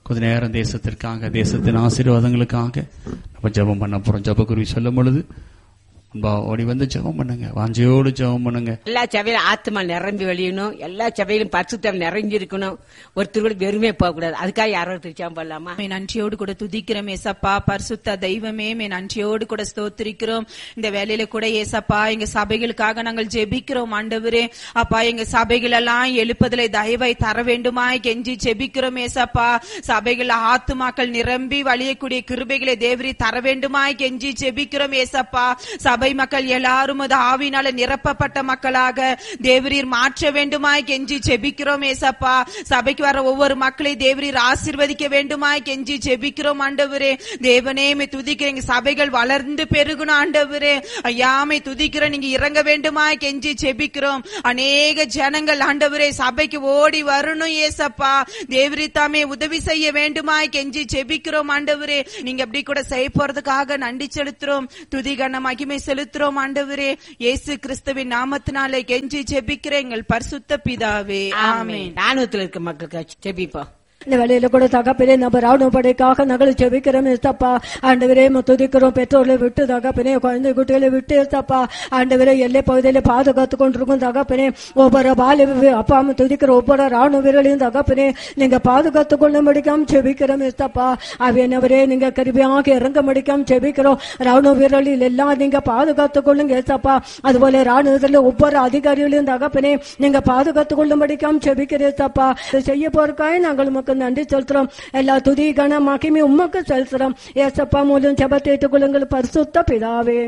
கொஞ்ச நேரம் தேசத்திற்காக தேசத்தின் ஆசீர்வாதங்களுக்காக நம்ம ஜெபம் பண்ண போறோம் ஜெபக்குருவி சொல்லும் பொழுது அன்பா ஓடி வந்து ஜெபம் பண்ணுங்க வாஞ்சையோடு ஜெபம் பண்ணுங்க எல்லா சபையிலும் ஆத்மா நிரம்பி வழியணும் எல்லா சபையிலும் பரிசுத்தம் நிறைஞ்சு இருக்கணும் ஒருத்தர் கூட வெறுமே போக கூடாது அதுக்காக யாரோ திருச்சாம பண்ணலாமா மே நன்றியோடு கூட துதிக்கிறோம் ஏசப்பா பரிசுத்த தெய்வமே மே நன்றியோடு கூட ஸ்தோத்திரிக்கிறோம் இந்த வேலையில கூட ஏசப்பா எங்க சபைகளுக்காக நாங்கள் ஜெபிக்கிறோம் ஆண்டவரே அப்பா எங்க சபைகள் எல்லாம் எழுப்பதிலே தயவை தர வேண்டுமாய் கெஞ்சி ஜெபிக்கிறோம் ஏசப்பா சபைகள் ஆத்துமாக்கள் நிரம்பி வழியக்கூடிய கிருபைகளை தேவரி தர வேண்டுமாய் கெஞ்சி ஜெபிக்கிறோம் ஏசப்பா சபை மக்கள் எல்லாரும் அது ஆவினால நிரப்பப்பட்ட மக்களாக தேவரீர் மாற்ற வேண்டுமாய் கெஞ்சி ஜெபிக்கிறோம் ஏசப்பா சபைக்கு வர ஒவ்வொரு மக்களை தேவரீர் ஆசீர்வதிக்க வேண்டுமாய் கெஞ்சி ஜெபிக்கிறோம் ஆண்டவரே தேவனே மே துதிக்கிறேன் எங்க சபைகள் வளர்ந்து பெருகணும் ஆண்டவரே ஐயாமை துதிக்கிறோம் நீங்க இறங்க வேண்டுமாய் கெஞ்சி ஜெபிக்கிறோம் அநேக ஜனங்கள் ஆண்டவரே சபைக்கு ஓடி வரணும் ஏசப்பா தேவரி தாமே உதவி செய்ய வேண்டுமாய் கெஞ்சி ஜெபிக்கிறோம் ஆண்டவரே நீங்க அப்படி கூட செய்ய போறதுக்காக நன்றி செலுத்துறோம் துதிகன மகிமை செலுத்துறோம் ஆண்டவரே இயேசு கிறிஸ்துவின் நாமத்தினாலே கெஞ்சி ஜெபிக்கிறேன் எங்கள் பரிசுத்த பிதாவே ஆமென் ராணுவத்தில் இருக்க மக்களுக்கு செபிப்போம் இந்த வேலையில கூட தகப்பனே நம்ம ராணுவ படைக்காக நகல் ஜெபிக்கிறோம் ஏசப்பா ஆண்டவரே நம்ம துதிக்கிறோம் பெற்றோர்களை விட்டு தகப்பனே குழந்தை குட்டிகளை விட்டு ஏசப்பா ஆண்டவரே எல்லை பகுதியில பாதுகாத்து கொண்டிருக்கும் தகப்பனே ஒவ்வொரு பால அப்பா அம்மா துதிக்கிற ஒவ்வொரு ராணுவ வீரர்களையும் தகப்பனே நீங்க பாதுகாத்து கொள்ள முடிக்காம ஜெபிக்கிறோம் ஏசப்பா அவையனவரே நீங்க கருவியாக இறங்க முடிக்காம ஜெபிக்கிறோம் ராணுவ வீரர்களில் எல்லாம் நீங்க பாதுகாத்து கொள்ளுங்க ஏசப்பா அதுபோல ராணுவத்தில் ஒவ்வொரு அதிகாரிகளையும் தகப்பனே நீங்க பாதுகாத்து கொள்ள முடிக்காம ஜெபிக்கிறேன் ஏசப்பா இதை செய்ய போறக்காய் நாங்கள் உமக்கு நன்றி செலுத்துறோம் எல்லா துதி கன மகிமை உமக்கு செலுத்துறோம் ஏசப்பா மூலம் ஜெபத்தை ஏற்றுக்கொள்ளுங்கள் பரிசுத்த பிதாவே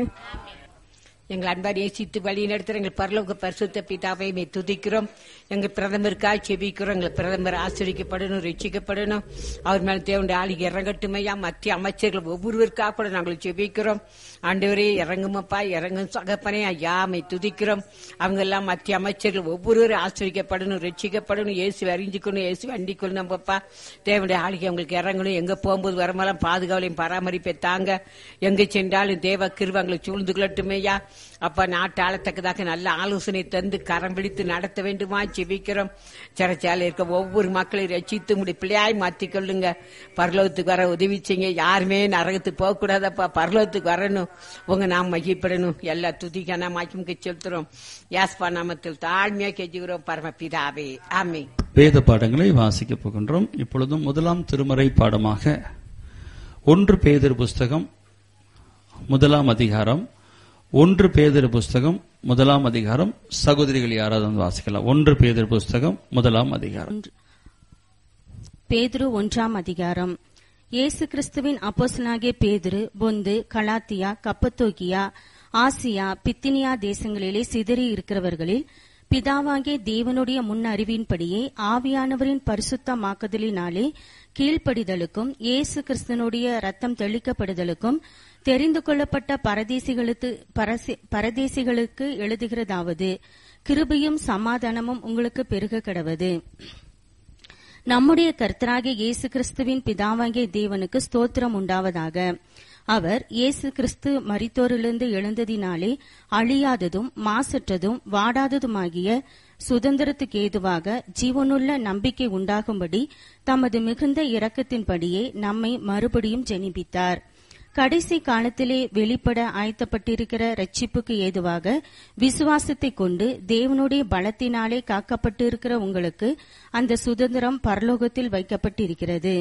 எங்கள் அன்பார் நேசித்து வழி நடத்துற எங்கள் பரலோக பரிசுத்த பிதாவை மே துதிக்கிறோம் எங்கள் பிரதமருக்காக செபிக்கிறோம் எங்கள் பிரதமர் ஆசிரியக்கப்படணும் ரட்சிக்கப்படணும் அவர் மேல தேவனுடைய ஆளுக்கு இறங்கட்டுமையா மத்திய அமைச்சர்கள் ஒவ்வொருவருக்காக கூட நாங்கள் செபிக்கிறோம் ஆண்டவரே இறங்குமப்பா இறங்கும் சகப்பனே ஐயா மை துதிக்கிறோம் அவங்க எல்லாம் மத்திய அமைச்சர்கள் ஒவ்வொருவரும் ஆசிரியக்கப்படணும் ரட்சிக்கப்படணும் இயேசு அறிஞ்சிக்கணும் இயேசு வண்டிக்கொள்ளணும் நம்மப்பா தேவனுடைய ஆளுகை அவங்களுக்கு இறங்கணும் எங்க போகும்போது வரமெல்லாம் பாதுகாவலையும் பராமரிப்பை தாங்க எங்க சென்றாலும் தேவ கிருவங்களை சூழ்ந்து கொள்ளட்டுமேயா அப்ப நாட்டு ஆளத்தக்கதாக நல்ல ஆலோசனை தந்து கரம் பிடித்து நடத்த வேண்டுமா செபிக்கிறோம் சிறைச்சாலை இருக்க ஒவ்வொரு மக்களையும் ரசித்து முடி பிள்ளையாய் மாத்திக் கொள்ளுங்க பரலோகத்துக்கு வர உதவி செய்யுங்க யாருமே நரகத்துக்கு போக கூடாதப்பா பரலோகத்துக்கு வரணும் உங்க நாம் மகிப்படணும் எல்லா துதிக்கான மாக்கிமுக செலுத்துறோம் யாஸ்பா நாமத்தில் தாழ்மையா கெஞ்சுகிறோம் பரமபிதாவே ஆமே வேத பாடங்களை வாசிக்க போகின்றோம் இப்பொழுதும் முதலாம் திருமறை பாடமாக ஒன்று பேதர் புஸ்தகம் முதலாம் அதிகாரம் ஒன்று பேதர் புஸ்தகம் முதலாம் அதிகாரம் சகோதரிகள் யாராவது வந்து வாசிக்கலாம் ஒன்று பேதர் புஸ்தகம் முதலாம் அதிகாரம் பேதுரு ஒன்றாம் அதிகாரம் இயேசு கிறிஸ்துவின் அப்போஸ்தலனாகிய பேதுரு பொந்து கலாத்தியா கப்பத்தோக்கியா ஆசியா பித்தினியா தேசங்களிலே சிதறி இருக்கிறவர்களில் பிதாவாகிய தேவனுடைய முன் அறிவின்படியே ஆவியானவரின் பரிசுத்தமாக்குதலினாலே கீழ்ப்படிதலுக்கும் இயேசு கிறிஸ்தனுடைய ரத்தம் தெளிக்கப்படுதலுக்கும் தெரிந்து கொள்ளப்பட்ட பரதேசிகளுக்கு பரசி- பரதேசிகளுக்கு எழுதுகிறதாவது கிருபையும் சமாதானமும் உங்களுக்கு பெருக கடவது நம்முடைய கர்த்தராகிய இயேசு கிறிஸ்துவின் பிதாவாகிய தேவனுக்கு ஸ்தோத்திரம் உண்டாவதாக அவர் இயேசு கிறிஸ்து மரித்தோரிலிருந்து எழுந்ததினாலே அழியாததும் மாசற்றதும் வாடாததுமாகிய சுதந்திரத்துக்கு ஏதுவாக ஜீவனுள்ள நம்பிக்கை உண்டாகும்படி தமது மிகுந்த இரக்கத்தின்படியே நம்மை மறுபடியும் ஜெனிபித்தார் கடைசி காலத்திலே வெளிப்பட ஆயத்தப்பட்டிருக்கிற ரட்சிப்புக்கு ஏதுவாக விசுவாசத்தை கொண்டு தேவனுடைய பலத்தினாலே காக்கப்பட்டிருக்கிற உங்களுக்கு அந்த சுதந்திரம் பரலோகத்தில் வைக்கப்பட்டிருக்கிறது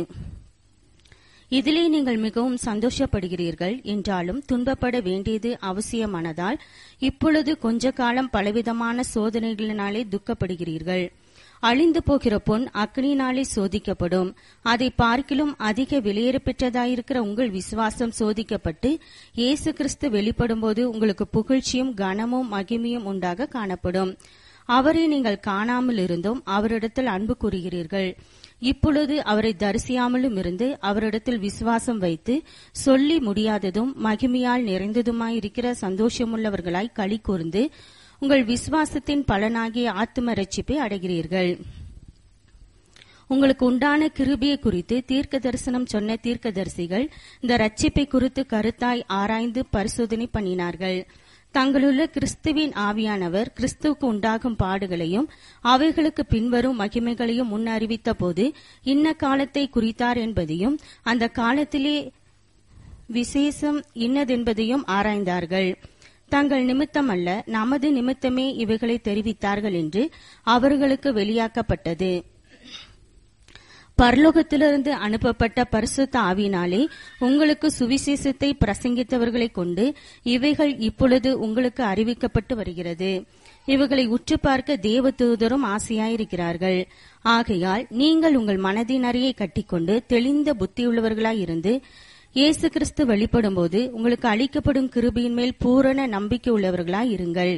இதிலே நீங்கள் மிகவும் சந்தோஷப்படுகிறீர்கள் என்றாலும் துன்பப்பட வேண்டியது அவசியமானதால் இப்பொழுது கொஞ்ச காலம் பலவிதமான சோதனைகளினாலே துக்கப்படுகிறீர்கள் அழிந்து போகிற பொன் அக்னினாலே சோதிக்கப்படும் அதை பார்க்கிலும் அதிக வெளியேற பெற்றதாயிருக்கிற உங்கள் விசுவாசம் சோதிக்கப்பட்டு இயேசு கிறிஸ்து வெளிப்படும்போது உங்களுக்கு புகழ்ச்சியும் கனமும் மகிமையும் உண்டாக காணப்படும் அவரை நீங்கள் காணாமல் இருந்தும் அவரிடத்தில் அன்பு கூறுகிறீர்கள் இப்பொழுது அவரை தரிசியாமலும் இருந்து அவரிடத்தில் விசுவாசம் வைத்து சொல்லி முடியாததும் மகிமையால் நிறைந்ததுமாயிருக்கிற சந்தோஷமுள்ளவர்களாய் களி கூர்ந்து உங்கள் விசுவாசத்தின் பலனாகிய ஆத்தும ரட்சிப்பை அடைகிறீர்கள் உங்களுக்கு உண்டான கிருபியை குறித்து தீர்க்க தரிசனம் சொன்ன தீர்க்கதரிசிகள் இந்த ரட்சிப்பை குறித்து கருத்தாய் ஆராய்ந்து பரிசோதனை பண்ணினார்கள் தங்களுள்ள கிறிஸ்துவின் ஆவியானவர் கிறிஸ்துவுக்கு உண்டாகும் பாடுகளையும் அவைகளுக்கு பின்வரும் மகிமைகளையும் முன்னறிவித்த போது இன்ன காலத்தை குறித்தார் என்பதையும் அந்த காலத்திலே விசேஷம் இன்னதென்பதையும் ஆராய்ந்தார்கள் தங்கள் நிமித்தம் அல்ல நமது நிமித்தமே இவைகளை தெரிவித்தார்கள் என்று அவர்களுக்கு வெளியாக்கப்பட்டது பரலோகத்திலிருந்து அனுப்பப்பட்ட பரிசுத்த ஆவியினாலே உங்களுக்கு சுவிசேஷத்தை பிரசங்கித்தவர்களைக் கொண்டு இவைகள் இப்பொழுது உங்களுக்கு அறிவிக்கப்பட்டு வருகிறது இவைகளை உற்று பார்க்க தேவதூதரும் ஆசையாயிருக்கிறார்கள் ஆகையால் நீங்கள் உங்கள் மனதின் அறையை கட்டிக்கொண்டு தெளிந்த புத்தியுள்ளவர்களாயிருந்து இயேசு கிறிஸ்து வெளிப்படும்போது உங்களுக்கு அளிக்கப்படும் கிருபையின் மேல் பூரண நம்பிக்கை உள்ளவர்களாய் இருங்கள்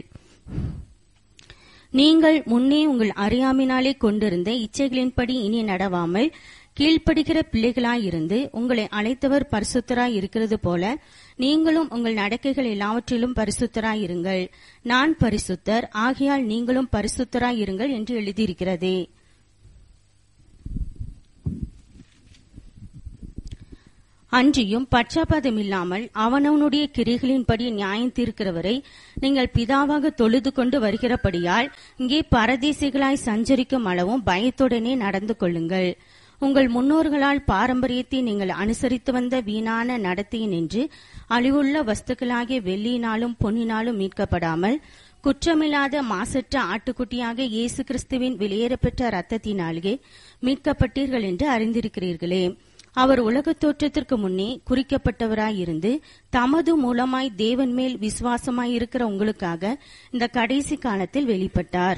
நீங்கள் முன்னே உங்கள் அறியாமினாலே கொண்டிருந்த இச்சைகளின்படி இனி நடவாமல் கீழ்ப்படுகிற பிள்ளைகளாயிருந்து உங்களை அழைத்தவர் பரிசுத்தராய் இருக்கிறது போல நீங்களும் உங்கள் நடக்கைகள் எல்லாவற்றிலும் பரிசுத்தராய் இருங்கள் நான் பரிசுத்தர் ஆகையால் நீங்களும் பரிசுத்தராய் இருங்கள் என்று எழுதியிருக்கிறதே அன்றியும் பட்சபாதம் இல்லாமல் அவனவனுடைய கிரிகளின்படி நியாயம் தீர்க்கிறவரை நீங்கள் பிதாவாக தொழுது கொண்டு வருகிறபடியால் இங்கே பரதேசிகளாய் சஞ்சரிக்கும் அளவும் பயத்துடனே நடந்து கொள்ளுங்கள் உங்கள் முன்னோர்களால் பாரம்பரியத்தை நீங்கள் அனுசரித்து வந்த வீணான நடத்தையினின்று அழிவுள்ள வஸ்துக்களாகிய வெள்ளியினாலும் பொன்னினாலும் மீட்கப்படாமல் குற்றமில்லாத மாசற்ற ஆட்டுக்குட்டியாக இயேசு கிறிஸ்துவின் வெளியேறப்பெற்ற ரத்தத்தினாலே மீட்கப்பட்டீர்கள் என்று அறிந்திருக்கிறீர்களே அவர் உலகத் தோற்றத்திற்கு முன்னே குறிக்கப்பட்டவராயிருந்து தமது மூலமாய் தேவன் மேல் விசுவாசமாயிருக்கிற உங்களுக்காக இந்த கடைசி காலத்தில் வெளிப்பட்டார்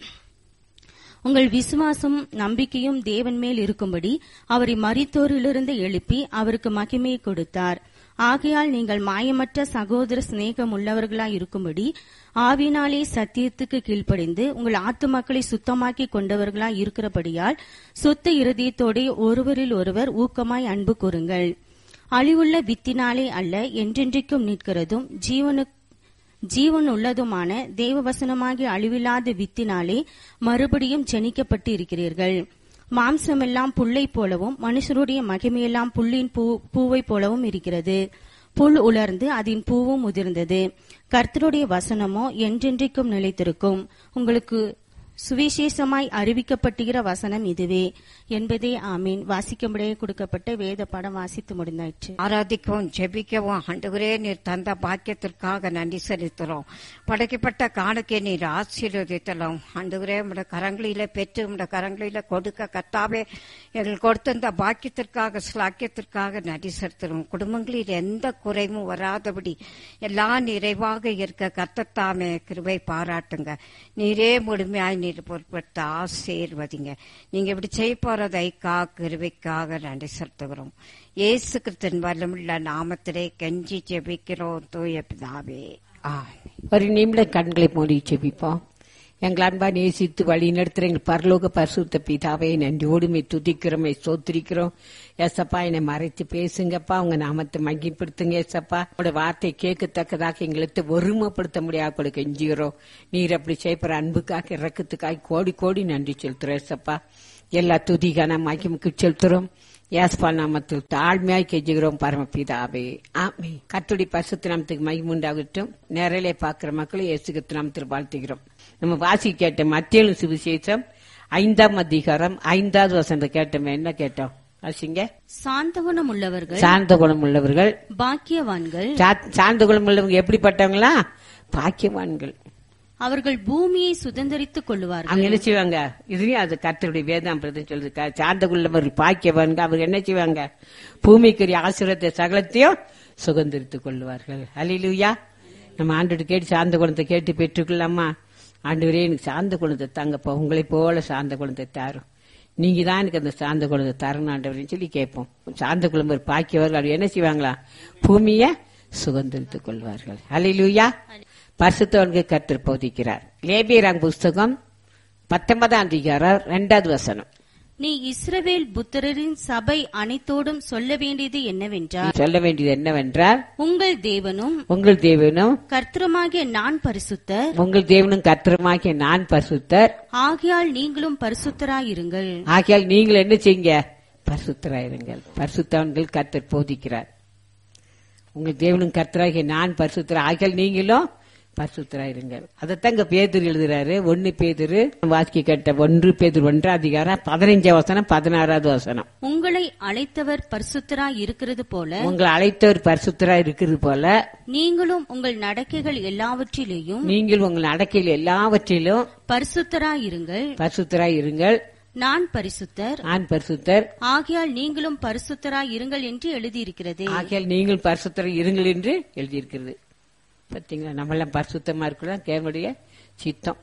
உங்கள் விசுவாசம் நம்பிக்கையும் தேவன் மேல் இருக்கும்படி அவரை மரித்தோரிலிருந்து எழுப்பி அவருக்கு மகிமையை கொடுத்தார் ஆகையால் நீங்கள் மாயமற்ற சகோதர சிநேகம் உள்ளவர்களாய் இருக்கும்படி ஆவினாலே சத்தியத்துக்கு கீழ்ப்படிந்து உங்கள் ஆத்துமாக்களை சுத்தமாக்கி கொண்டவர்களாய் இருக்கிறபடியால் சுத்த இருதயத்தோடே ஒருவரில் ஒருவர் ஊக்கமாய் அன்பு கூறுங்கள் அழிவுள்ள வித்தினாலே அல்ல என்றென்றைக்கும் நிற்கிறதும் ஜீவனுக்கு ஜீவன் உள்ளதுமான தேவவசனமாகிய அழிவில்லாத வித்தினாலே மறுபடியும் ஜனிக்கப்பட்டு இருக்கிறீர்கள் மாம்சமெல்லாம் புல்லை போலவும் மனுஷருடைய மகிமையெல்லாம் புல்லின் பூ பூவை போலவும் இருக்கிறது புல் உலர்ந்து அதன் பூவும் உதிர்ந்தது கர்த்தருடைய வசனமோ என்றென்றைக்கும் நிலைத்திருக்கும் உங்களுக்கு சுவிசேஷமாய் அறிவிக்கப்பட்டுகிற வசனம் இதுவே என்பதே ஆமீன் வாசிக்கும்படியே கொடுக்கப்பட்ட வேத படம் வாசித்து முடிந்தாயிற்று ஆராதிக்கவும் ஜெபிக்கவும் ஆண்டவரே நீர் தந்த பாக்கியத்திற்காக நன்றி செலுத்துறோம் படைக்கப்பட்ட காணுக்கே நீர் ஆசீர்வதித்தலாம் ஆண்டவரே உடைய கரங்களில பெற்று உடைய கரங்களில கொடுக்க கத்தாவே எங்கள் கொடுத்த இந்த பாக்கியத்திற்காக ஸ்லாக்கியத்திற்காக நன்றி செலுத்துறோம் குடும்பங்களில் எந்த குறைவும் வராதபடி எல்லாம் நிறைவாக இருக்க கத்தத்தாமே கிருபை பாராட்டுங்க நீரே முழுமையாய் நீர் பொருட்படுத்த ஆசீர்வதிங்க நீங்க இப்படி செய்ய போறதைக்கா கிருபைக்காக நன்றி செலுத்துகிறோம் இயேசு கிறிஸ்தன் வல்லமுள்ள நாமத்திலே கெஞ்சி ஜெபிக்கிறோம் தூய பிதாவே ஆமென். ஒரு நிமிடம் கண்களை மூடி ஜெபிப்போம் எங்கள் அன்பா நேசித்து வழி நடத்துற எங்கள் பரலோக பரிசுத்த பிதாவே நன்றியோடுமே துதிக்கிறோமே சோத்திரிக்கிறோம் ஏசப்பா என்னை மறைத்து பேசுங்கப்பா உங்க நாமத்தை மகிப்படுத்துங்க ஏசப்பா உங்களோட வார்த்தை கேட்கத்தக்கதாக எங்களுக்கு ஒருமைப்படுத்த முடியாது கொடுக்க கெஞ்சுகிறோம் நீர் அப்படி செய்யப்படுற அன்புக்காக இறக்கத்துக்காக கோடி கோடி நன்றி செலுத்துறோம் ஏசப்பா எல்லா துதிகான மகிமுக்கு செலுத்துறோம் யாஸ்பா நாமத்தில் தாழ்மையாய் கெஞ்சுகிறோம் பரமபிதாவே ஆமே கத்துடி பரிசுத்த நாமத்துக்கு மகிமுண்டாகட்டும் நேரலே பார்க்கிற மக்களும் இயேசுகித்து நாமத்தில் வாழ்த்துகிறோம் நம்ம வாசி கேட்ட மத்தியலும் சுவிசேஷம் ஐந்தாம் அதிகாரம் ஐந்தாவது வசந்த கேட்டோம் என்ன கேட்டோம் வாசிங்க சாந்த குணம் உள்ளவர்கள் சார்ந்த குணம் உள்ளவர்கள் பாக்கியவான்கள் சா- சார்ந்த குணம் உள்ளவங்க எப்படிப்பட்டவங்களா பாக்கியவான்கள் அவர்கள் பூமியை சுதந்தரித்துக் கொள்ளுவார்கள் அவங்க என்ன செய்வாங்க இதுலயும் அது கர்த்தருடைய வேதாம் பிரதம் சொல்லுது க- சார்ந்த குள்ளவர் பாக்கியவான்க அவங்க என்ன செய்வாங்க பூமிக்குரிய ஆசிரியத்தை சகலத்தையும் சுதந்திரித்துக் கொள்வார்கள் அலிலுயா நம்ம ஆண்டோட கேட்டு சார்ந்த குணத்தை கேட்டு பெற்றுக்கொள்ளாமா ஆண்டவரே எனக்கு சார்ந்த குணத்தை தாங்கப்பா உங்களை போல சார்ந்த குணத்தை தாரும் நீங்க தான் எனக்கு அந்த சார்ந்த குணத்தை தரணும் ஆண்டவரேன்னு சொல்லி கேட்போம் சார்ந்த குழம்பர் பாக்கியவர்கள் அப்படி என்ன செய்வாங்களா பூமியை சுதந்திரித்துக் கொள்வார்கள் அலிலுயா பரிசுத்தவனுக்கு கர்த்தர் போதிக்கிறார் லேபியராங் புஸ்தகம் பத்தொன்பதாம் அதிகாரம் இரண்டாவது வசனம் நீ இஸ்ரவேல் புத்திரரின் சபை அனைத்தோடும் சொல்ல வேண்டியது என்னவென்றால் சொல்ல வேண்டியது என்னவென்றால் உங்கள் தேவனும் உங்கள் தேவனும் கர்த்தருமாகிய நான் பரிசுத்தர் உங்கள் தேவனும் கர்த்தருமாகிய நான் பரிசுத்தர் ஆகையால் நீங்களும் பரிசுத்தராயிருங்கள் ஆகையால் நீங்கள் என்ன செய்யுங்க பரிசுத்தராயிருங்கள் பரிசுத்தவன்கள் கர்த்தர் போதிக்கிறார் உங்கள் தேவனும் கர்த்தராகிய நான் பரிசுத்தர் ஆகையால் நீங்களும் பரிசுத்தரா இருங்க அதைத்தான் இங்க பேதுரு எழுதுறாரு ஒன்னு பேதுரு வாசிக்க கேட்ட ஒன்று பேதுரு ஒன்றாம் அதிகாரம் பதினைஞ்சாம் வசனம் பதினாறாவது வசனம் உங்களை அழைத்தவர் பரிசுத்தராய் இருக்கிறது போல உங்களை அழைத்தவர் பரிசுத்தரா இருக்கிறது போல நீங்களும் உங்கள் நடக்கைகள் எல்லாவற்றிலேயும் நீங்கள் உங்கள் நடக்கையில் எல்லாவற்றிலும் பரிசுத்தராய் இருங்கள் பரிசுத்தரா இருங்கள் நான் பரிசுத்தர் நான் பரிசுத்தர் ஆகையால் நீங்களும் பரிசுத்தராய் இருங்கள் என்று எழுதியிருக்கிறதே ஆகையால் நீங்கள் பரிசுத்தர் இருங்கள் என்று எழுதியிருக்கிறது பாத்தீங்களா நம்ம எல்லாம் பரிசுத்தமா இருக்கலாம் தேவனுடைய சித்தம்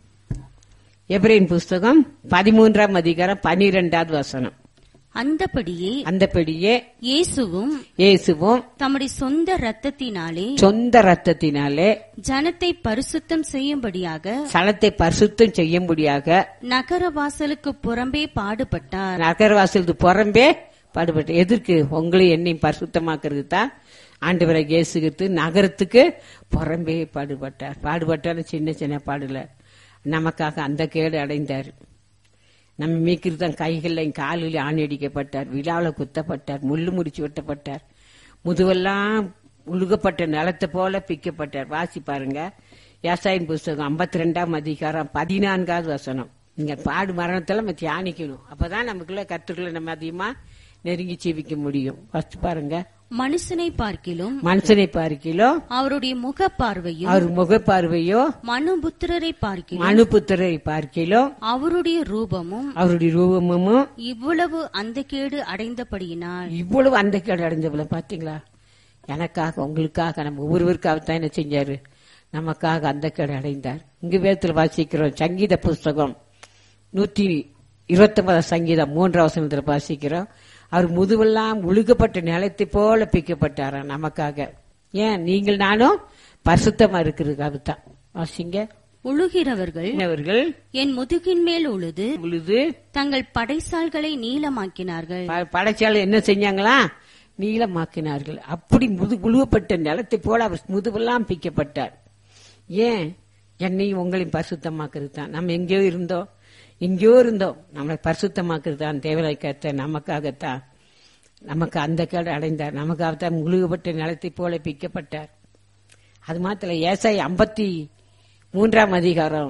எப்ரேன் புஸ்தகம் பதிமூன்றாம் அதிகாரம் பனிரெண்டாவது வசனம் அந்தபடியே அந்தபடியே இயேசுவும் இயேசுவும் தம்முடைய சொந்த இரத்தத்தினாலே சொந்த ரத்தத்தினாலே ஜனத்தை பரிசுத்தம் செய்யும்படியாக சலத்தை பரிசுத்தம் செய்யும்படியாக நகர வாசலுக்கு புறம்பே பாடுபட்டார் நகரவாசலுக்கு புறம்பே பாடுபட்டு எதற்கு உங்களை என்னையும் பரிசுத்தமாக்குறது தான் ஆண்டவரை இயேசுகிறது நகரத்துக்கு புறம்பே பாடுபட்டார் பாடுபட்டாலும் சின்ன சின்ன பாடுல நமக்காக அந்த கேடு அடைந்தார் நம்ம மீக்கிறது தான் கைகளில் காலில் ஆணி அடிக்கப்பட்டார் விழாவில் குத்தப்பட்டார் முள்ளு முடிச்சு வெட்டப்பட்டார் முதுவெல்லாம் உழுகப்பட்ட நிலத்தை போல பிக்கப்பட்டார் வாசி பாருங்க விவசாயின் புஸ்தகம் ஐம்பத்தி ரெண்டாம் அதிகாரம் பதினான்காவது வசனம் நீங்க பாடு மரணத்துல நம்ம தியானிக்கணும் அப்பதான் நமக்குள்ள கத்துக்களை நம்ம அதிகமா நெருங்கி ஜீவிக்க முடியும் ஃபர்ஸ்ட் பாருங்க மனுஷனை பார்க்கிலும் மனுஷனை பார்க்கிலும் அவருடைய முக பார்வையும் அவர் முகப்பார்வையோ மனுபுத்திரரை பார்க்கிலும் மனுபுத்திரை பார்க்கிலும் அவருடைய ரூபமும் அவருடைய ரூபமும் இவ்வளவு அந்த கேடு அடைந்தபடியினால் இவ்வளவு அந்த கேடு அடைஞ்சவள பாத்தீங்களா எனக்காக உங்களுக்காக நம்ம ஒவ்வொருவருக்காக தான் என்ன செஞ்சாரு நமக்காக அந்த கேடு அடைந்தார் இங்கு வேதத்தில் வாசிக்கிறோம் சங்கீத புஸ்தகம் நூத்தி இருபத்தி ஒன்பதாம் சங்கீதம் மூன்றாம் வசனத்துல வாசிக்கிறோம் அவர் முதுவெல்லாம் உழுகப்பட்ட நிலத்தை போல பிக்கப்பட்டாராம் நமக்காக ஏன் நீங்கள் நானும் பரிசுத்தமா இருக்கிறதுக்காக தான் வாசிங்க உழுகிறவர்கள் அவர்கள் என் முதுகின் மேல் உழுது உழுது தங்கள் படைசால்களை நீளமாக்கினார்கள் ப- படைச்சாலும் என்ன செஞ்சாங்களா நீளமாக்கினார்கள் அப்படி முது உழுவப்பட்ட நிலத்தை போல அவர் முதுவெல்லாம் பிக்கப்பட்டார் ஏன் என்னையும் உங்களையும் பரிசுத்தமாக்குறது தான் நம்ம எங்கேயோ இருந்தோம் எங்கேயோ இருந்தோம் நம்மளை பரிசுத்தமாக்குறது தான் தேவலை கத்த நமக்காகத்தான் நமக்கு அந்த கேடு அடைந்தார் நமக்காகத்தான் முழுகப்பட்ட நிலத்தை போல பிக்கப்பட்டார் அது மாத்திர ஏசாய் ஐம்பத்தி மூன்றாம் அதிகாரம்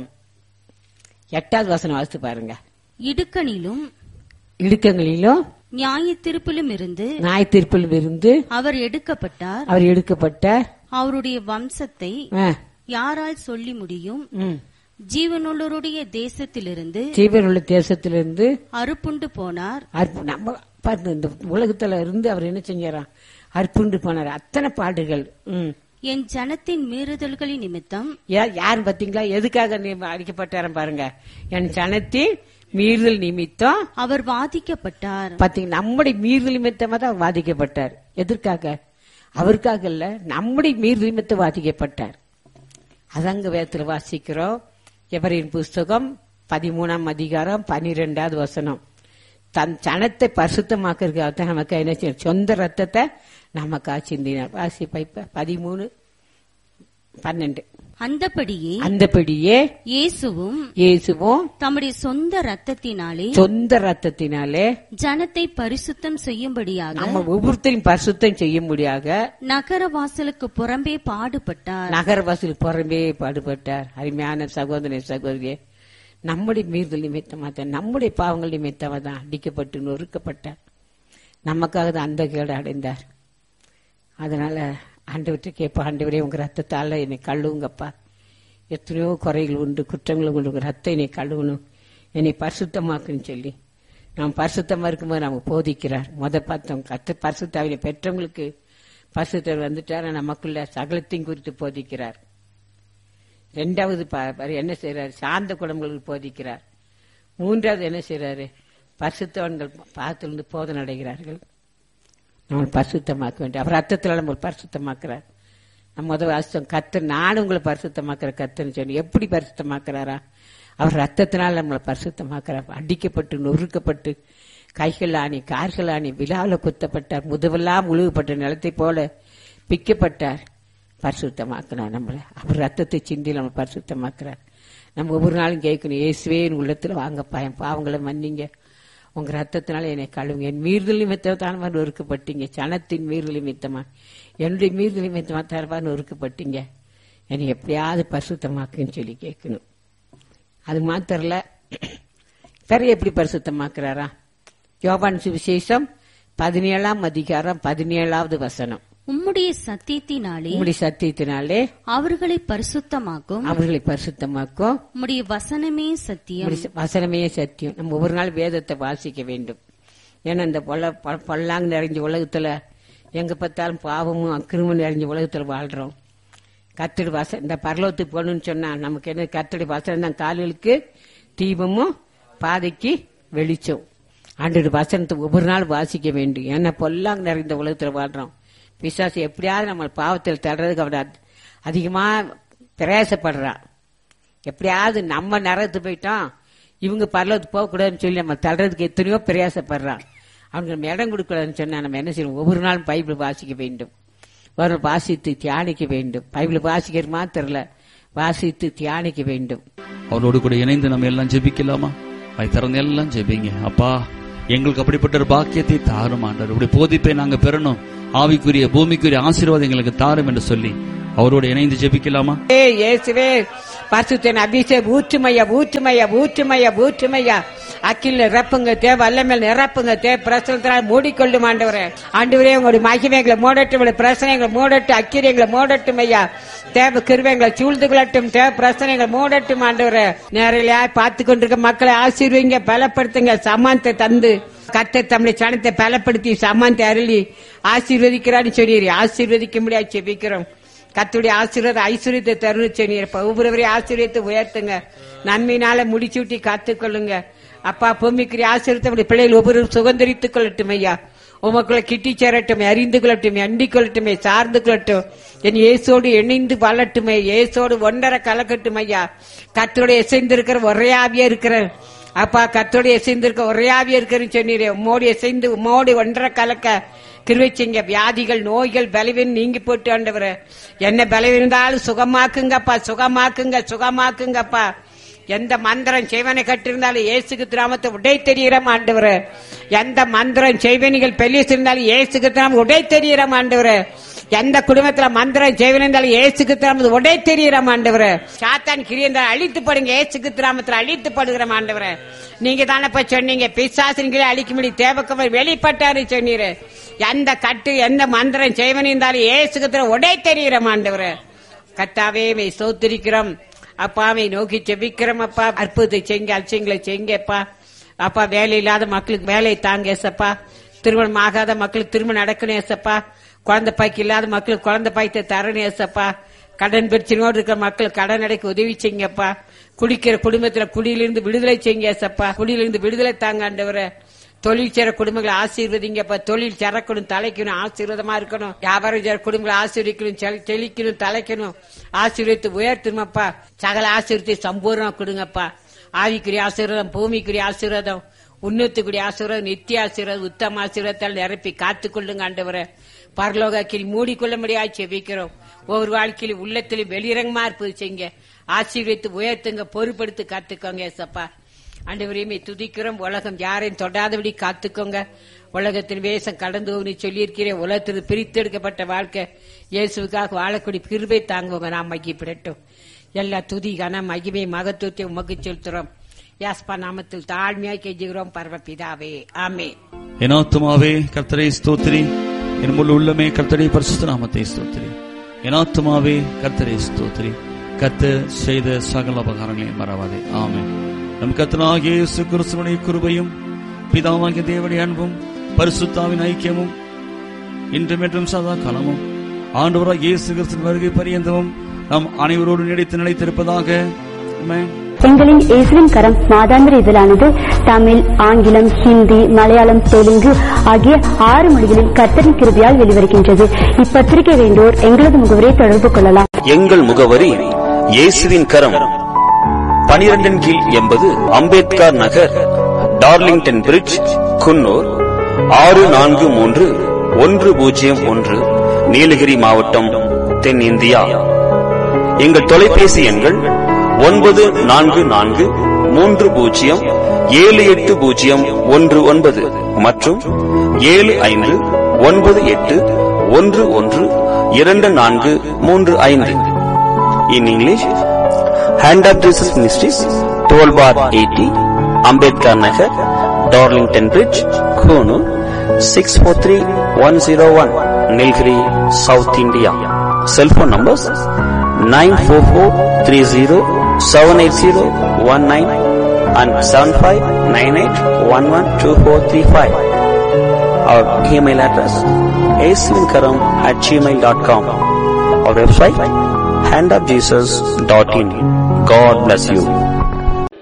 எட்டாவது வசனம் வாசித்து பாருங்க இடுக்கணிலும் இடுக்கங்களிலும் நியாய திருப்பிலும் இருந்து நாய் தீர்ப்பில் இருந்து அவர் எடுக்கப்பட்டார் அவர் எடுக்கப்பட்ட அவருடைய வம்சத்தை ஆ, யாரால் சொல்லி முடியும் ம், ஜீவனுள்ளவருடைய தேசத்திலிருந்து ஜீவனுள்ள தேசத்திலிருந்து அறுப்புண்டு போனார் அற்பு நம்ம பாருங்க, இந்த உலகத்துல இருந்து அவர் என்ன செஞ்சாராம் அற்புண்டு போனார் அத்தனை பாடுகள் ம். என் ஜனத்தின் மீறுதல்களின் நிமித்தம் யா- யார் பாத்தீங்களா எதுக்காக நீ அடிக்கப்பட்டாரம் பாருங்க என் சனத்தின் மீறுதல் நிமித்தம் அவர் வாதிக்கப்பட்டார் பாத்தீங்க நம்முடைய மீறுதல் நிமித்தமா தான் அவர் பாதிக்கப்பட்டார் எதற்காக அவருக்காக இல்ல நம்முடைய மீறுதல் நிமித்தம் பாதிக்கப்பட்டார் அதங்க வேதத்துல வாசிக்கிறோம் எவரின் புஸ்தகம் பதிமூணாம் அதிகாரம் பனிரெண்டாவது வசனம் தன் சனத்தை பரிசுத்தமாக்குறதுக்காக தான் நமக்கு என்ன செய்யணும் சொந்த ரத்தத்தை நமக்காக சிந்தினார் வாசி பைப்ப பதிமூணு பன்னெண்டு அந்தபடியே அந்தபடியே இயேசுவும் இயேசுவும் தம்முடைய சொந்த ரத்தத்தினாலே சொந்த ரத்தத்தினாலே ஜனத்தை பரிசுத்தம் செய்யும்படியாக நம்ம ஒவ்வொருத்தரையும் பரிசுத்தம் செய்யும்படியாக நகர வாசலுக்கு புறம்பே பாடுபட்டார் நகரவாசில் புறம்பே பாடுபட்டார் அருமையான சகோதரி சகோதரியே நம்முடைய மீறுதல் நிமித்தமா தான் நம்முடைய பாவங்கள் நிமித்தமா தான் அடிக்கப்பட்டு நொறுக்கப்பட்டார் நமக்காக தான் அந்த கேடு அடைந்தார் அதனால ஆண்டவர்கிட்ட கேட்ப ஆண்டவரே உங்க ரத்தத்தால என்னை கழுவுங்கப்பா எத்தனையோ குறைகள் உண்டு குற்றங்கள் உண்டு உங்க ரத்தம் என்னை கழுவணும் என்னை பரிசுத்தமாக்குன்னு சொல்லி நாம் பரிசுத்தமா இருக்கும்போது நமக்கு போதிக்கிறார் முத பார்த்தோம் கத்த பரிசுத்தாவினை பெற்றவங்களுக்கு பரிசுத்தர் வந்துட்டார் நமக்குள்ள சகலத்தையும் குறித்து போதிக்கிறார் ரெண்டாவது பா- பாரு என்ன செய்யறாரு சார்ந்த குடும்பங்களுக்கு போதிக்கிறார் மூன்றாவது என்ன செய்யறாரு பரிசுத்தவன்கள் பாகத்திலிருந்து போதனை அடைகிறார்கள் நம்ம பரிசுத்தமாக்க வேண்டும் அவர் ரத்தத்தில் நம்ம பரிசுத்தமாக்குறார் நம்ம முதல் வாசித்தோம் கத்து நானும் உங்களை பரிசுத்தமாக்குற கத்துன்னு சொல்லி எப்படி பரிசுத்தமாக்குறாரா அவர் ரத்தத்தினால் நம்மளை பரிசுத்தமாக்குறார் அடிக்கப்பட்டு நொறுக்கப்பட்டு கைகள் ஆணி கால்கள் ஆணி விழாவில் குத்தப்பட்டார் முதுவெல்லாம் முழுகப்பட்ட நிலத்தை போல பிக்கப்பட்டார் பரிசுத்தமாக்குனார் நம்மளை அவர் ரத்தத்தை சிந்தி நம்ம பரிசுத்தமாக்குறார் நம்ம ஒவ்வொரு நாளும் கேட்கணும் இயேசுவே என் உள்ளத்துல வாங்கப்பா என் பாவங்களை மன்னிங்க உங்க ரத்தத்தினால என்னை கழுவுங்க என் மீறுதல் நிமித்தத்தான நொறுக்கப்பட்டீங்க சனத்தின் மீறுதல் நிமித்தமா என்னுடைய மீறுதல் நிமித்தமா தரவா நொறுக்கப்பட்டீங்க என்னை எப்படியாவது பரிசுத்தமாக்குன்னு சொல்லி கேட்கணும் அது மாத்திரல பிறகு எப்படி பரிசுத்தமாக்குறாரா யோபான் சுவிசேஷம் பதினேழாம் அதிகாரம் பதினேழாவது வசனம் உம்முடைய சத்தியத்தினாலே உம்முடைய சத்தியத்தினாலே அவர்களை பரிசுத்தமாக்கும் அவர்களை பரிசுத்தமாக்கும் உம்முடைய வசனமே சத்தியம் உம்முடைய வசனமே சத்தியம் நம்ம ஒவ்வொரு நாள் வேதத்தை வாசிக்க வேண்டும் ஏன்னா இந்த பொல்ல பொ- பொல்லாங்கு நிறைஞ்ச உலகத்துல எங்க பார்த்தாலும் பாவமும் அக்கிரமும் நிறைஞ்ச உலகத்துல வாழ்றோம் கத்தடி வாசம் இந்த பரலோகத்துக்கு போகணும்னு சொன்னா நமக்கு என்ன கத்தடி வசனம் தான் கால்களுக்கு தீபமும் பாதைக்கு வெளிச்சம் ஆண்டோட வசனத்தை ஒவ்வொரு நாள் வாசிக்க வேண்டும் ஏன்னா பொல்லாங்க நிறைந்த உலகத்துல வாழ்றோம் பிசாசு எப்படியாவது நம்ம பாவத்தில் தடுறதுக்கு அவன் அதி- அதிகமா பிரயாசப்படுறான் எப்படியாவது நம்ம நரகத்து போயிட்டோம் இவங்க பரலோகத்துக்கு போகக்கூடாதுன்னு சொல்லி நம்ம தள்ளுறதுக்கு எத்தனையோ பிரயாசப்படுறான் அவங்க நம்ம இடம் கொடுக்கூடாதுன்னு சொன்னா நம்ம என்ன செய்யணும் ஒவ்வொரு நாளும் பைபிள் வாசிக்க வேண்டும் ஒரு வாசித்து தியானிக்க வேண்டும் பைபிள் வாசிக்கிறது மாத்திரல வாசித்து தியானிக்க வேண்டும் அவரோடு கூட இணைந்து நம்ம எல்லாம் ஜெபிக்கலாமா அதை திறந்து எல்லாம் ஜெபிங்க அப்பா எங்களுக்கு அப்படிப்பட்ட ஒரு பாக்கியத்தை தாரும் ஆண்டவர் இப்படி போதிப்பை நாங்க பெறணும் ஆவிக்குரிய பூமிக்குரிய ஆசீர்வாதம் எங்களுக்கு தாரும் என்று சொல்லி அவரோடு இணைந்து ஜெபிக்கலாமா ஏ இயேசுவே பரிசுத்தன் அபிஷேக் ஊற்றுமையா ஊற்றுமையா ஊற்றுமையா ஊற்றுமையா அக்கில் நிரப்புங்க தே வல்லமேல் நிரப்புங்க தே பிரசனத்தினால் மூடிக்கொள்ளும் ஆண்டவரே ஆண்டவரே உங்களுடைய மகிமைகளை மூடட்டும் உங்களுடைய பிரசனைகளை மூடட்டும் அக்கிரியங்களை மூடட்டும் ஐயா தேவ கிருவைகளை சூழ்ந்து கொள்ளட்டும் தேவ பிரசனைகளை மூடட்டும் ஆண்டவரே நேரிலையா பார்த்து கொண்டிருக்க மக்களை ஆசீர்வீங்க பலப்படுத்துங்க சமானத்தை தந்து கத்தை தம்முடைய சனத்தை பலப்படுத்தி சமானத்தை அருளி ஆசீர்வதிக்கிறான்னு சொல்லி ஆசீர்வதிக்க முடியாது செபிக்கிறோம் கத்துடைய ஆசீர்வாத ஐஸ்வர்யத்தை தருண சொன்னீர் ஒவ்வொருவரையும் ஆசீர்வத்தை உயர்த்துங்க நன்மையினால முடிச்சு விட்டு காத்துக்கொள்ளுங்க அப்பா பூமிக்குரிய ஆசீர்வத்தை உடைய பிள்ளைகள் ஒவ்வொரு சுதந்திரித்துக் கொள்ளட்டும் ஐயா உமக்குள்ள கிட்டி சேரட்டும் அறிந்து கொள்ளட்டும் அண்டிக் கொள்ளட்டுமே சார்ந்து கொள்ளட்டும் என் இயேசோடு இணைந்து வாழட்டுமே இயேசோடு ஒன்றரை கலக்கட்டும் ஐயா கத்தோடைய இசைந்திருக்கிற ஒரே ஆவியா இருக்கிற அப்பா கத்தோடைய இசைந்திருக்க ஒரே ஆவியா இருக்கிறன்னு சொன்னீரே உம்மோடு இசைந்து உம்மோடு ஒன்றரை கலக்க கிருவிச்சிங்க வியாதிகள் நோய்கள் பலவீனம் நீங்கி போட்டு ஆண்டவரே என்ன பலவீனந்தாலும் சுகமாக்குங்கப்பா சுகமாக்குங்க சுகமாக்குங்கப்பா எந்த மந்திரம் செய்வனை கட்டிருந்தாலும் இயேசுக்கு திராமத்தை உடை தெரிகிறோம் ஆண்டவரே எந்த மந்திரம் செய்வனிகள் பெல்லிசிருந்தாலும் இயேசுக்கு திராம உடை தெரிகிறோம் ஆண்டவரே எந்த குடும்பத்துல மந்திரம் செய்வனிருந்தாலும் இயேசுக்கு திராமத்து உடை தெரிகிறோம் ஆண்டவரே சாத்தான் கிரியந்தால் அழித்து படுங்க இயேசுக்கு திராமத்தில் அழித்து படுகிறோம் ஆண்டவரே நீங்க தானே இப்ப சொன்னீங்க பிசாசின்களை அழிக்க முடியும் தேவக்கவர் வெளிப்பட்டாரு சொன்னீரு எந்த கட்டு எந்த மந்திரம் செய்வன் இருந்தாலும் ஏசுகத்துல உடை தெரிகிற ஆண்டவரே கத்தாவே மை சோத்திரிக்கிறோம் அப்பாவை நோக்கி செபிக்கிறோம் அப்பா அற்புதத்தை செய்ங்க அலட்சியங்களை செய்ங்கப்பா அப்பா வேலை இல்லாத மக்களுக்கு வேலையை தாங்க ஏசப்பா திருமணம் ஆகாத மக்களுக்கு திருமணம் நடக்கணும் ஏசப்பா குழந்தை பாய்க்கு இல்லாத மக்களுக்கு குழந்தை பாய்த்தை தரணும் ஏசப்பா கடன் பிரச்சனையோடு இருக்கிற மக்கள் கடன் அடைக்க உதவி செய்யுங்கப்பா குடிக்கிற குடும்பத்துல குடியிலிருந்து விடுதலை செய்யுங்க ஏசப்பா குடியிலிருந்து விடுதலை தாங்க ஆண்டவரே தொழில் சேர குடும்பங்களை ஆசீர்வதிங்கப்பா தொழில் சிறக்கணும் தலைக்கணும் ஆசீர்வாதமா இருக்கணும் வியாபாரம் சேர குடும்பங்களை ஆசீர்வதிக்கணும் செல்- செழிக்கணும் தலைக்கணும் ஆசீர்வதித்து உயர்த்தணுமப்பா சகல ஆசீர்வத்தை சம்பூர்ணமா கொடுங்கப்பா ஆவிக்குரிய ஆசீர்வாதம் பூமிக்குரிய ஆசீர்வாதம் உன்னத்துக்குரிய ஆசீர்வாதம் நித்திய ஆசீர்வாதம் உத்தம ஆசீர்வாதத்தால் நிரப்பி காத்துக்கொள்ளுங்க ஆண்டவரை பரலோகத்தில் மூடிக்கொள்ள முடியாது செபிக்கிறோம் ஒவ்வொரு வாழ்க்கையிலும் உள்ளத்திலும் வெளிரங்கமா இருப்பது செய்யுங்க ஆசீர்வதித்து உயர்த்துங்க பொறுப்படுத்தி காத்துக்கோங்க ஏசப்பா ஆண்டவரையுமே துதிக்கிறோம் உலகம் யாரையும் தொடாதபடி காத்துக்கோங்க உலகத்தின் வேஷம் கடந்து போகும்னு சொல்லியிருக்கிறேன் உலகத்தில் பிரித்தெடுக்கப்பட்ட வாழ்க்கை இயேசுவுக்காக வாழக்கூடிய கிருபை தாங்குவோங்க நாம் மகிப்பிடட்டும் எல்லா துதி கன மகிமை மகத்துவத்தை உமக்கு செலுத்துறோம் யாஸ்பா நாமத்தில் தாழ்மையாய் கெஞ்சுகிறோம் பரமபிதாவே ஆமே என் ஆத்துமாவே கர்த்தரை ஸ்தோத்திரி என் முழு உள்ளமே கர்த்தரை பரிசுத்த நாமத்தை ஸ்தோத்திரி என் ஆத்துமாவே கர்த்தரை ஸ்தோத்திரி கர்த்தர் செய்த சகல உபகாரங்களை மறவாதே ஆமென் நம் கர்த்தனாகிய இயேசு கிறிஸ்துவனுடைய கிருபையும் பிதாவாகிய தேவனுடைய அன்பும் பரிசுத்தாவின் ஐக்கியமும் இன்றும் என்றும் சதா காலமும் ஆண்டவராக இயேசு கிறிஸ்துவின் வருகை பரியந்தமும் நாம் அனைவரோடு நினைத்து நிலைத்திருப்பதாக ஆமென் எங்களின் இயேசுவின் கரம் மாதாந்திர இதழானது தமிழ் ஆங்கிலம் ஹிந்தி மலையாளம் தெலுங்கு ஆகிய ஆறு மொழிகளில் கர்த்தரின் கிருபையால் வெளிவருகின்றது இப்பத்திரிகை வேண்டோர் எங்களது முகவரை தொடர்பு கொள்ளலாம் எங்கள் முகவரி இயேசுவின் கரம் பனிரெண்டின் கீழ் எண்பது அம்பேத்கர் நகர் டார்லிங்டன் பிரிட்ஜ் குன்னூர் ஆறு நான்கு மூன்று ஒன்று பூஜ்ஜியம் ஒன்று நீலகிரி மாவட்டம் தென்னிந்தியா எங்கள் தொலைபேசி எண்கள் ஒன்பது நான்கு நான்கு மூன்று பூஜ்ஜியம் ஏழு எட்டு பூஜ்ஜியம் ஒன்று ஒன்பது மற்றும் ஏழு ஐந்து ஒன்பது எட்டு ஒன்று ஒன்று இரண்டு நான்கு மூன்று ஐந்து In English, Hand of Jesus Ministries, 12 bar 80, Ambedkar Nagar, Darlington Bridge, Kunu, 643101, Nilgiri, South India. Cell phone numbers 94430-780-19 and 7598112435. Our email address aswinkaram at gmail.com. Our website handofjesus.in. God bless you.